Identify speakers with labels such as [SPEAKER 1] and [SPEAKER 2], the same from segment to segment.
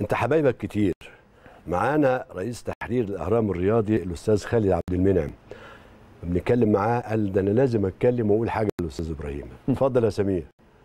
[SPEAKER 1] انت حبايبك كتير معانا رئيس تحرير الاهرام الرياضي الاستاذ خالد عبد المنعم بنتكلم معاه قال ده انا لازم اتكلم واقول حاجه للاستاذ ابراهيم اتفضل يا سمير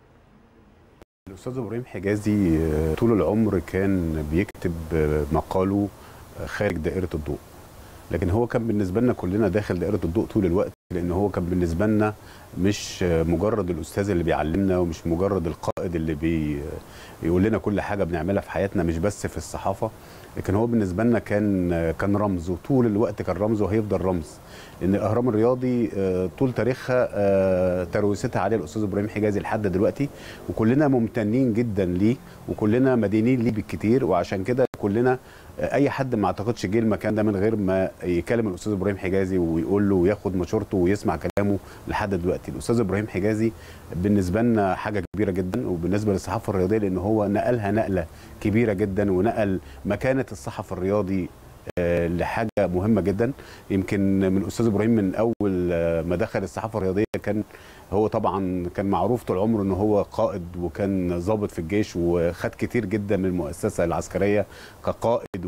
[SPEAKER 2] الاستاذ ابراهيم حجازي آه، طول العمر كان بيكتب آه، مقاله آه، خارج دائره الضوء لكن هو كان بالنسبه لنا كلنا داخل دائره الضوء طول الوقت لان هو كان بالنسبه لنا مش آه، مجرد الاستاذ اللي بيعلمنا ومش مجرد القائد اللي بي يقول لنا كل حاجه بنعملها في حياتنا مش بس في الصحافه لكن هو بالنسبه لنا كان آه، كان رمز وطول الوقت كان رمز وهيفضل رمز لان الاهرام الرياضي آه، طول تاريخها آه، ترويستها عليه الاستاذ ابراهيم حجازي لحد دلوقتي وكلنا ممتنين جدا ليه وكلنا مدينين ليه بالكتير وعشان كده كلنا آه، اي حد ما اعتقدش جه المكان ده من غير ما يكلم الاستاذ ابراهيم حجازي ويقول له وياخد مشورته ويسمع كلامه لحد دلوقتي الاستاذ ابراهيم حجازي بالنسبه لنا حاجه كبيره جدا وبالنسبه للصحافه الرياضيه لان هو نقلها نقله كبيره جدا ونقل مكانه الصحفي الرياضي آه، لحاجه مهمه جدا يمكن من الاستاذ ابراهيم من اول آه، ما دخل الصحافه الرياضيه كان هو طبعا كان معروف طول عمره ان هو قائد وكان ضابط في الجيش وخد كتير جدا من المؤسسه العسكريه كقائد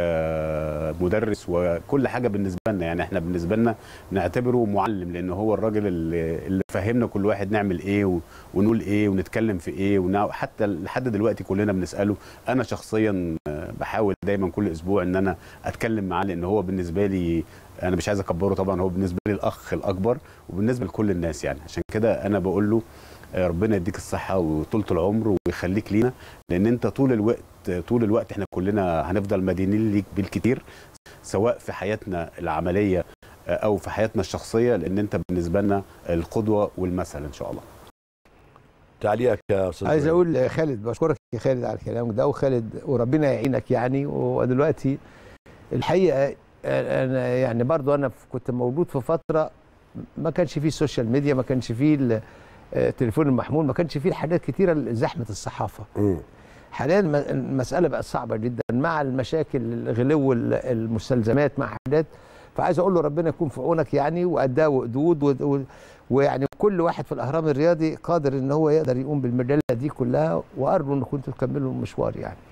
[SPEAKER 2] وكمدرس وكل حاجه بالنسبه لنا يعني احنا بالنسبه لنا نعتبره معلم لان هو الراجل اللي, اللي فهمنا كل واحد نعمل ايه و- ونقول ايه ونتكلم في ايه ونع- حتى لحد دلوقتي كلنا بنساله انا شخصيا آه، بحاول دايما كل اسبوع ان انا اتكلم معاه لان هو بالنسبه لي انا مش عايز اكبره طبعا هو بالنسبه لي الاخ الاكبر وبالنسبه لكل الناس يعني عشان كده انا بقول له آه، ربنا يديك الصحه وطولة العمر ويخليك لينا لان انت طول الوقت طول الوقت احنا كلنا هنفضل مدينين ليك بالكتير سواء في حياتنا العمليه آه، او في حياتنا الشخصيه لان انت بالنسبه لنا القدوه والمثل ان شاء الله
[SPEAKER 1] تعليقك يا استاذ
[SPEAKER 3] عايز
[SPEAKER 1] إبراهيم.
[SPEAKER 3] اقول خالد بشكرك يا خالد على كلامك ده وخالد وربنا يعينك يعني ودلوقتي الحقيقه انا يعني برضو انا كنت موجود في فتره ما كانش فيه السوشيال ميديا ما كانش فيه ال- التليفون المحمول ما كانش فيه الحاجات كتيره زحمه الصحافه
[SPEAKER 1] مم.
[SPEAKER 3] حاليا الم- المساله بقت صعبه جدا مع المشاكل غلو ال- المستلزمات مع حاجات فعايز اقول له ربنا يكون في عونك يعني واداه وقدود و- و- ويعني كل واحد في الاهرام الرياضي قادر ان هو يقدر يقوم بالمجله دي كلها وارجو ان كنتوا تكملوا المشوار يعني